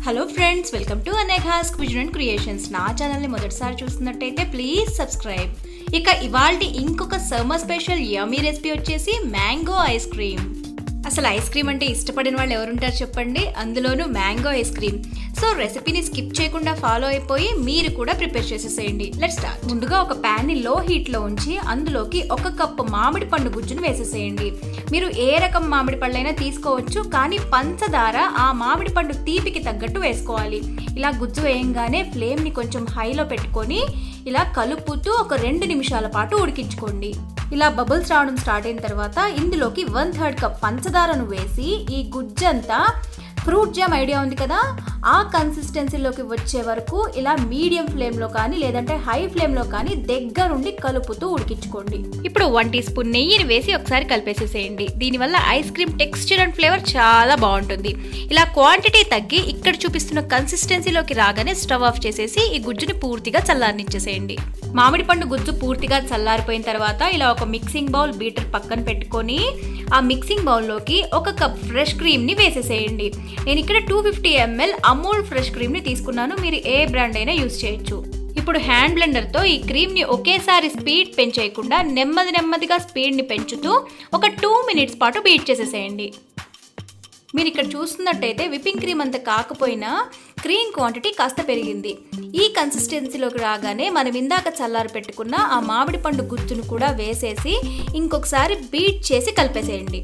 hello friends welcome to Anegha's cuisine and creations నా ఛానల్ని మొదటిసారి చూస్తున్నట్టయితే ప్లీజ్ సబ్స్క్రైబ్ ఇక ఇవాల్టి ఇంకొక సమ్మర్ స్పెషల్ యమీ రెసిపీ వచ్చేసి మ్యాంగో ఐస్ క్రీమ్ అసలు ఐస్ క్రీమ్ అంటే ఇష్టపడిన వాళ్ళు ఎవరుంటారు చెప్పండి అందులోనూ మ్యాంగో ఐస్ క్రీమ్ సో రెసిపీని స్కిప్ చేయకుండా ఫాలో అయిపోయి మీరు కూడా ప్రిపేర్ చేసేసేయండి లెట్ స్టార్ట్ ముందుగా ఒక ప్యాన్ని లో హీట్లో ఉంచి అందులోకి ఒక కప్పు మామిడి పండు గుజ్జును వేసేసేయండి మీరు ఏ రకం మామిడి పళ్ళైనా తీసుకోవచ్చు కానీ పంచదార ఆ మామిడి పండు తీపికి తగ్గట్టు వేసుకోవాలి ఇలా గుజ్జు వేయంగానే ఫ్లేమ్ని కొంచెం హైలో పెట్టుకొని ఇలా కలుపుతూ ఒక రెండు నిమిషాల పాటు ఉడికించుకోండి ఇలా బబుల్స్ రావడం స్టార్ట్ అయిన తర్వాత ఇందులోకి వన్ థర్డ్ కప్ పంచదారను వేసి ఈ గుజ్జంతా ఫ్రూట్ జామ్ ఐడియా ఉంది కదా ఆ కన్సిస్టెన్సీలోకి వచ్చే వరకు ఇలా మీడియం ఫ్లేమ్లో కానీ లేదంటే హై ఫ్లేమ్లో కానీ దగ్గరుండి కలుపుతూ ఉడికించుకోండి ఇప్పుడు వన్ టీ స్పూన్ నెయ్యిని వేసి ఒకసారి కలిపేసేసేయండి దీనివల్ల ice cream texture and flavour చాలా బాగుంటుంది ఇలా క్వాంటిటీ తగ్గి ఇక్కడ చూపిస్తున్న కన్సిస్టెన్సీలోకి రాగానే స్టవ్ ఆఫ్ చేసేసి ఈ గుజ్జుని పూర్తిగా చల్లారనిచ్చేసేయండి మామిడి పండు గుజ్జు పూర్తిగా చల్లారిపోయిన తర్వాత ఇలా ఒక మిక్సింగ్ బౌల్ బీటర్ పక్కన పెట్టుకొని ఆ మిక్సింగ్ బౌల్లోకి ఒక కప్ ఫ్రెష్ క్రీమ్ని వేసేసేయండి నేను ఇక్కడ two fifty ML Amul fresh క్రీమ్ని తీసుకున్నాను మీరు ఏ బ్రాండ్ అయినా యూస్ చేయొచ్చు ఇప్పుడు హ్యాండ్ బ్లెండర్తో ఈ క్రీమ్ని ఒకేసారి స్పీడ్ పెంచేయకుండా నెమ్మది నెమ్మదిగా స్పీడ్ని పెంచుతూ ఒక టూ మినిట్స్ పాటు బీట్ చేసేసేయండి మీరు ఇక్కడ చూస్తున్నట్టయితే విప్పింగ్ క్రీమ్ అంత కాకపోయినా క్రీమ్ క్వాంటిటీ కాస్త పెరిగింది ఈ కన్సిస్టెన్సీలోకి రాగానే మనం ఇందాక చల్లారి పెట్టుకున్న ఆ మామిడి పండు గుజ్జును కూడా వేసేసి ఇంకొకసారి బీట్ చేసి కలిపేసేయండి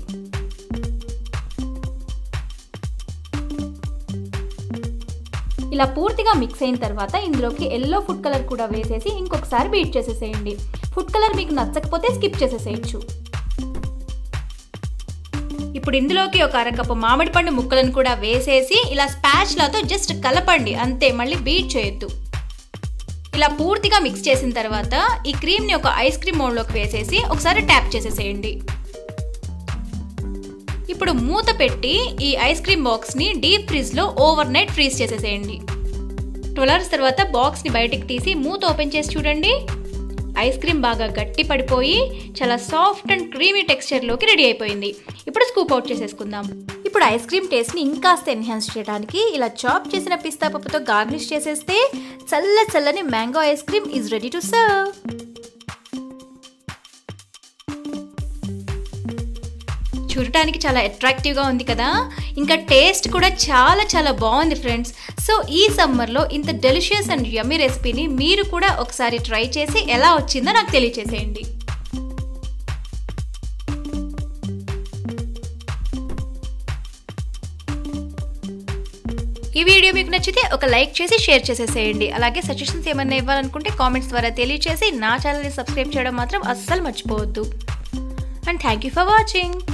ఇలా పూర్తిగా మిక్స్ అయిన తర్వాత ఇందులోకి ఎల్లో ఫుడ్ కలర్ కూడా వేసేసి ఇంకొకసారి బీట్ చేసేసేయండి ఫుడ్ కలర్ మీకు నచ్చకపోతే స్కిప్ చేసేసేయచ్చు ఇప్పుడు ఇందులోకి ఒక అరకప్పు మామిడి పండు ముక్కలను కూడా వేసేసి ఇలా స్పాచ్లాతో జస్ట్ కలపండి అంతే మళ్ళీ బీట్ చేయొద్దు ఇలా పూర్తిగా మిక్స్ చేసిన తర్వాత ఈ క్రీమ్ని ఒక ఐస్ క్రీమ్ మోడ్లోకి వేసేసి ఒకసారి ట్యాప్ చేసేసేయండి ఇప్పుడు మూత పెట్టి ఈ ఐస్ క్రీమ్ బాక్స్ని డీప్ ఫ్రిడ్జ్లో ఓవర్ నైట్ ఫ్రీజ్ చేసేసేయండి ట్వెల్వ్ అవర్స్ తర్వాత బాక్స్ని బయటికి తీసి మూత ఓపెన్ చేసి చూడండి ఐస్ క్రీమ్ బాగా గట్టి పడిపోయి చాలా సాఫ్ట్ అండ్ క్రీమీ టెక్స్చర్లోకి రెడీ అయిపోయింది ఇప్పుడు స్కూప్ అవుట్ చేసేసుకుందాం ఇప్పుడు ఐస్ క్రీమ్ టేస్ట్ని ఇంకాస్త ఎన్హాన్స్ చేయడానికి ఇలా చాప్ చేసిన పిస్తా పప్పుతో గార్నిష్ చేసేస్తే చల్ల చల్లని mango ice cream is ready to serve చూడటానికి చాలా అట్రాక్టివ్గా ఉంది కదా ఇంకా టేస్ట్ కూడా చాలా చాలా బాగుంది ఫ్రెండ్స్ సో ఈ సమ్మర్లో ఇంత డెలిషియస్ అండ్ యమ్మీ రెసిపీని మీరు కూడా ఒకసారి ట్రై చేసి ఎలా వచ్చిందో నాకు తెలియచేసేయండి ఈ వీడియో మీకు నచ్చితే ఒక లైక్ చేసి షేర్ చేసేసేయండి అలాగే సజెషన్స్ ఏమైనా ఇవ్వాలనుకుంటే కామెంట్స్ ద్వారా తెలియచేసి నా ఛానల్ని సబ్స్క్రైబ్ చేయడం మాత్రం అస్సలు మర్చిపోవద్దు and thank you for watching